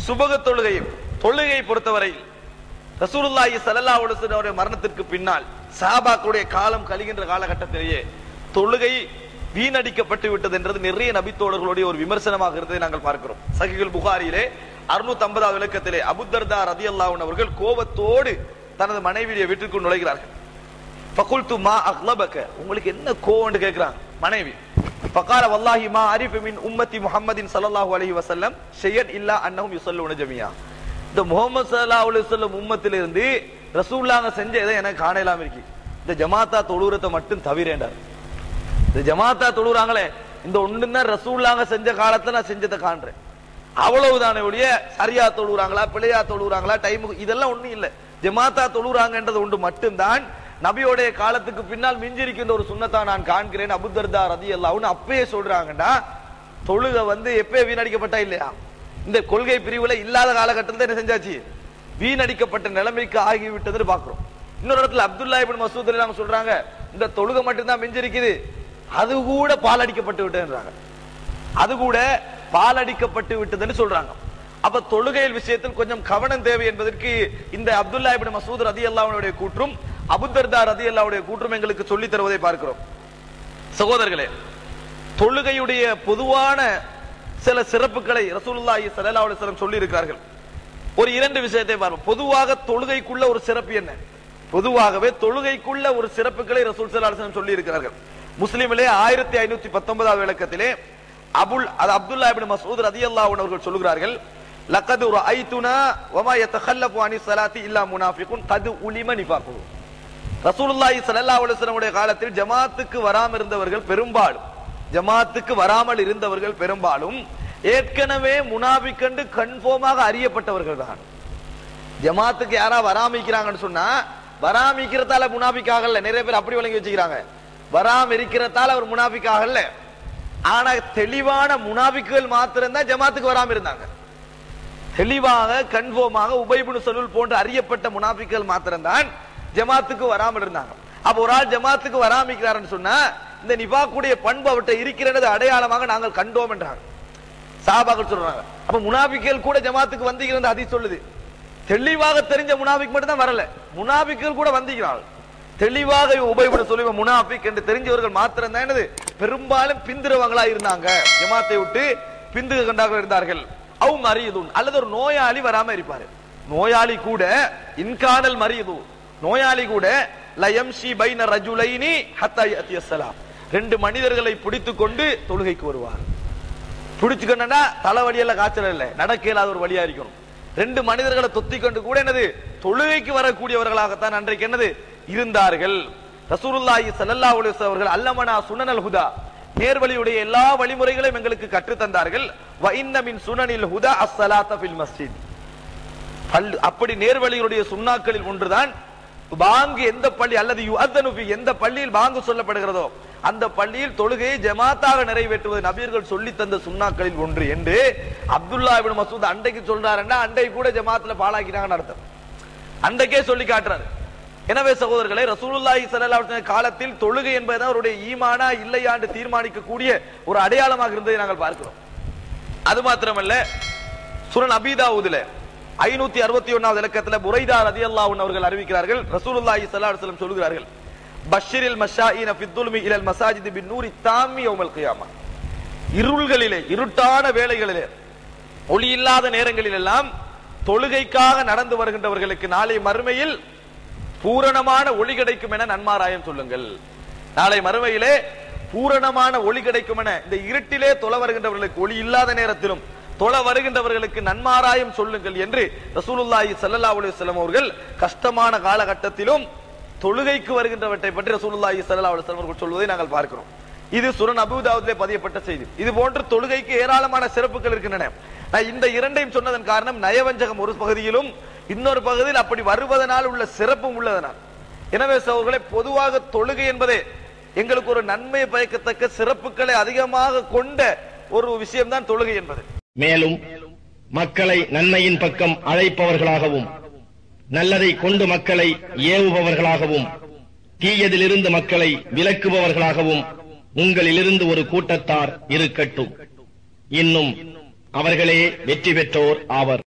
சுபக தொழுகையும் தொழுகை பொறுத்தவரையில் ரசூலுல்லாஹி ஸல்லல்லாஹு அலைஹி வஸல்லம் அவருடைய மரணத்திற்கு பின்னால் சஹாபாக்களுடைய காலம் கழிகின்ற காலகட்டத்திலேயே தொழுகை வீணடிக்கப்பட்டு விட்டது என்றது நிறைய நபித்தோழர்களுடைய ஒரு விமர்சனமாக இருந்ததை நாங்கள் பார்க்கிறோம் சஹீஹுல் புகாரியிலே 650 விளக்கத்திலே அபுத்தர்தா ரதியல்லாஹு அன்ஹு அவர்கள் கோபத்தோடு தனது மனைவியை வீட்டுக்குள் நுழைகிறார்கள் ஃபகுல்து மா அக்லபக உங்களுக்கு என்ன கோவம்னு கேக்குறாங்க மனைவி ஃபகால வல்லாஹி மா அரிஃபு மின் உம்மத்தி முஹம்மதின் ஸல்லல்லாஹு அலைஹி வஸல்லம் ஷையன் இல்லா அன்னஹும் யுஸல்லூன ஜமியா இந்த முஹம்மது ஸல்லல்லாஹு அலைஹி வஸல்லம் உம்மத்திலிருந்து ரசூலுல்லாஹ் செஞ்ச எதை எனக்கு காணலாம் இருக்கு இந்த ஜமாத்தா தொழுறத்தை மட்டும் தவிரேண்டார் இந்த ஜமாத்தா தொழுறாங்களே இந்த ஒண்ணு தான் ரசூல்லாங்க செஞ்ச காலத்துல நான் செஞ்சதை காண்றேன் அவ்வளவுதானே ஒழிய சரியா தொழுறாங்களா பிழையா தொழுறாங்களா டைம் இதெல்லாம் ஒண்ணும் இல்ல ஜமாத்தா தொழுறாங்கன்றது ஒன்று மட்டும்தான் நபியோடைய காலத்துக்கு பின்னால் மிஞ்சிருக்கின்ற ஒரு சுண்ணத்தா நான் காண்கிறேன் அபுதர்தா ரதி அல்லாஹ்னு அப்பயே சொல்றாங்கடா தொழுகை வந்து எப்பயே வீணடிக்கப்பட்டா இல்லையா இந்த கொள்கை பிரிவுல இல்லாத காலகட்டத்தில் என்ன செஞ்சாச்சு வீணடிக்கப்பட்ட நிலைமைக்கு ஆகிவிட்டதுன்னு பாக்குறோம் இன்னொரு இடத்துல அப்துல்லா இப்னு மசூத் நாங்க சொல்றாங்க இந்த தொழுகை மட்டும்தான் மிஞ்சிருக்குது அது கூட பாலடிக்கப்பட்டு விட்டதுன்றாங்க அது கூட பாலடிக்கப்பட்டு விட்டதுன்னு சொல்றாங்க அப்ப தொழுகையில் விஷயத்தில் கொஞ்சம் கவனம் தேவை என்பதற்கு இந்த அப்துல்லா இப்னு மசூத் ரதி அல்லாவுடைய கூற்றும் அபுதர்தா ரதி அல்லாவுடைய கூற்றும் எங்களுக்கு சொல்லித் தருவதை பார்க்கிறோம் சகோதரர்களே தொழுகையுடைய பொதுவான சில சிறப்புகளை ரசூலுல்லாஹி ஸல்லல்லாஹு அலைஹி வஸல்லம் சொல்லி இருக்கிறார்கள் ஒரு இரண்டு விஷயத்தை பார்ப்போம் பொதுவாக தொழுகைக்குள்ள ஒரு சிறப்பு என்ன பொதுவாகவே தொழுகைக்குள்ள ஒரு சிறப்புகளை ரசூல் ஸல்லல்லாஹு அலைஹி வஸல்லம் சொல்லி இருக்கிறார்கள் முஸ்லிமிலே ஆயிரத்தி ஐநூத்தி பத்தொன்பதாவது விளக்கத்திலே அபுல் அது அப்துல்லா இப்னு மஸ்ஊத் ரதியல்லாஹு அன்ஹு அவர்கள் சொல்லுகிறார்கள் லக்கது ரஐதுனா வமா யதகல்லஃபு அனி ஸலாத்தி இல்லா முனாஃபிகுன் கது உலிம நிஃபாகுஹு ரசூலுல்லாஹி ஸல்லல்லாஹு அலைஹி வஸல்லம் உடைய காலத்தில் ஜமாத்துக்கு வராமல் இருந்தவர்கள் பெரும்பாலும் ஜமாத்துக்கு வராமல் இருந்தவர்கள் பெரும்பாலும் ஏற்கனவே முனாபிக்கண்டு கன்ஃபார்மாக அறியப்பட்டவர்கள் தான் ஜமாத்துக்கு யாரா வராமிக்கிறாங்கன்னு சொன்னா வராமிக்கிறதால முனாபிக் ஆகல நிறைய பேர் அப்படி விளங்கி வச்சுக்கிறாங்க வராம இருக்கிறதால அவர் முனாபிக் ஆகல ஆனா தெளிவான முனாபிக்குகள் மாத்திரம் தான் ஜமாத்துக்கு வராம இருந்தாங்க தெளிவாக கன்ஃபார்மாக உபைபுனு சொல்லுல் போன்ற அறியப்பட்ட முனாபிக்கள் மாத்திரம்தான் ஜமாத்துக்கு வராமல் இருந்தாங்க அப்ப ஒரு ஆள் ஜமாத்துக்கு வராமிக்கிறாருன்னு சொன்னா இந்த நிபாக்குடைய பண்பு அவர்கிட்ட இருக்கிறது அடையாளமாக நாங்கள் கண்டோம் என்றாங்க சாபாக்கள் சொல்றாங்க அப்ப முனாபிக்கள் கூட ஜமாத்துக்கு வந்திருந்த அதி சொல்லுது தெளிவாக தெரிஞ்ச முனாபிக் மட்டும் தான் வரல முனாபிக்கள் கூட வந்திருக்கிறார்கள் தெளிவாக உபயோக சொல்லி முனாபிக் என்று தெரிஞ்சவர்கள் மாத்திரம் தான் என்னது பெரும்பாலும் பிந்திரவங்களா இருந்தாங்க ஜமாத்தை விட்டு பிந்துக கண்டாக இருந்தார்கள் அவு மறியதுன் அல்லது ஒரு நோயாளி வராம இருப்பாரு நோயாளி கூட இன்கானல் மறியது நோயாளி கூட லயம்ஷி பைன ரஜுலைனி ஹத்தா யத்தியஸ்ஸலாம் ரெண்டு மனிதர்களை பிடித்துக் கொண்டு தொழுகைக்கு வருவார் பிடிச்சுக்கணும்னா தலைவலியெல்லாம் காய்ச்சல் இல்லை நடக்க இயலாத ஒரு வழியா இருக்கணும் ரெண்டு மனிதர்களை தொத்தி கொண்டு கூட என்னது தொழுகைக்கு வரக்கூடியவர்களாகத்தான் அன்றைக்கு என்னது இருந்தார்கள் ரசூலுல்லாஹி ஸல்லல்லாஹு அலைஹி வஸல்லம் அவர்கள் அல்லமனா சுனனல் ஹுதா நேர்வழியுடைய எல்லா வழிமுறைகளையும் எங்களுக்கு கற்றுத் தந்தார்கள் வ இன்ன மின் சுனனில் ஹுதா அஸ்ஸலாத்த ஃபில் மஸ்ஜித் பல் அப்படி நேர்வழிகளுடைய சுண்ணாக்களில் ஒன்றுதான் பாங்கு எந்த பள்ளி அல்லது யுஅத்தனு ஃபி எந்த பள்ளியில் பாங்கு சொல்லப்படுகிறதோ அந்த பள்ளியில் தொழுகையை ஜமாத்தாக நிறைவேற்றுவது நபியர்கள் சொல்லி தந்த சுண்ணாக்களில் ஒன்று என்று அப்துல்லா இப்னு மசூத் அண்டைக்கு சொல்றாருன்னா அண்டை கூட ஜமாத்துல பாழாக்கினாங்கன்னு அர்த்தம் அண்டைக்கே சொல்லி காட்டுறாரு எனவே சகோதரர்களே ரசூலுல்லாஹி ஸல்லல்லாஹு அலைஹி வஸல்லம் காலத்தில் தொழுகை என்பதுதான் அவருடைய ஈமானா இல்லையா என்று தீர்மானிக்கக்கூடிய ஒரு அடையாளமாக இருந்ததை நாங்கள் பார்க்கிறோம் அது மாத்திரமல்ல சுரன் அபீதாவுதுல ஐநூத்தி அறுபத்தி ஒன்னாவது இலக்கத்துல புரைதா ரதியல்லாஹு அன்ஹு அவர்கள் அறிவிக்கிறார்கள் ரசூலுல்லாஹி ஸல்லல்லாஹு அலைஹி வஸல்லம் சொல்கிறார்கள் பஷிரில் மஷாயின ஃபித்துல்மி இலல் மசாஜித் பின் நூரி தாமி யௌமல் கியாமா இருள்களிலே இருட்டான வேளைகளிலே ஒளி இல்லாத நேரங்களில் எல்லாம் தொழுகைக்காக நடந்து வருகின்றவர்களுக்கு நாளை மறுமையில் பூரணமான ஒளி கிடைக்கும் என நன்மாராயம் சொல்லுங்கள் நாளை மறுமையிலே பூரணமான ஒளி கிடைக்கும் என இந்த இருட்டிலே தொலை வருகின்றவர்களுக்கு ஒளி இல்லாத நேரத்திலும் தொலை வருகின்றவர்களுக்கு நன்மாராயம் சொல்லுங்கள் என்று ரசூலுல்லாஹி ஸல்லல்லாஹு அலைஹி வஸல்லம் அவர்கள் கஷ்டமான காலகட்டத்திலும் தொழுகைக்கு வருகின்றவற்றை பற்றி ரசூலுல்லாஹி ஸல்லல்லாஹு அலைஹி வஸல்லம் அவர்கள் சொல்வதை நாங்கள் பார்க்கிறோம் இது சுரன் அபூதாவுதிலே பதியப்பட்ட செய்தி இது போன்று தொழுகைக்கு ஏராளமான சிறப்புகள் இருக்கின்றன நான் இந்த இரண்டையும் சொன்னதன் காரணம் நயவஞ்சகம் ஒரு பகுதியிலும் இன்னொரு பகுதியில் அப்படி வருவதனால் உள்ள சிறப்பும் உள்ளதனால் எனவே சகோதரர்களே பொதுவாக தொழுகை என்பதே எங்களுக்கு ஒரு நன்மை பயக்கத்தக்க சிறப்புகளை அதிகமாக கொண்ட ஒரு விஷயம்தான் தொழுகை என்பது மேலும் மக்களை நன்மையின் பக்கம் அழைப்பவர்களாகவும் நல்லதை கொண்டு மக்களை ஏவுபவர்களாகவும் தீயதிலிருந்து மக்களை விலக்குபவர்களாகவும் உங்களிலிருந்து ஒரு கூட்டத்தார் இருக்கட்டும் இன்னும் அவர்களே வெற்றி பெற்றோர் ஆவர்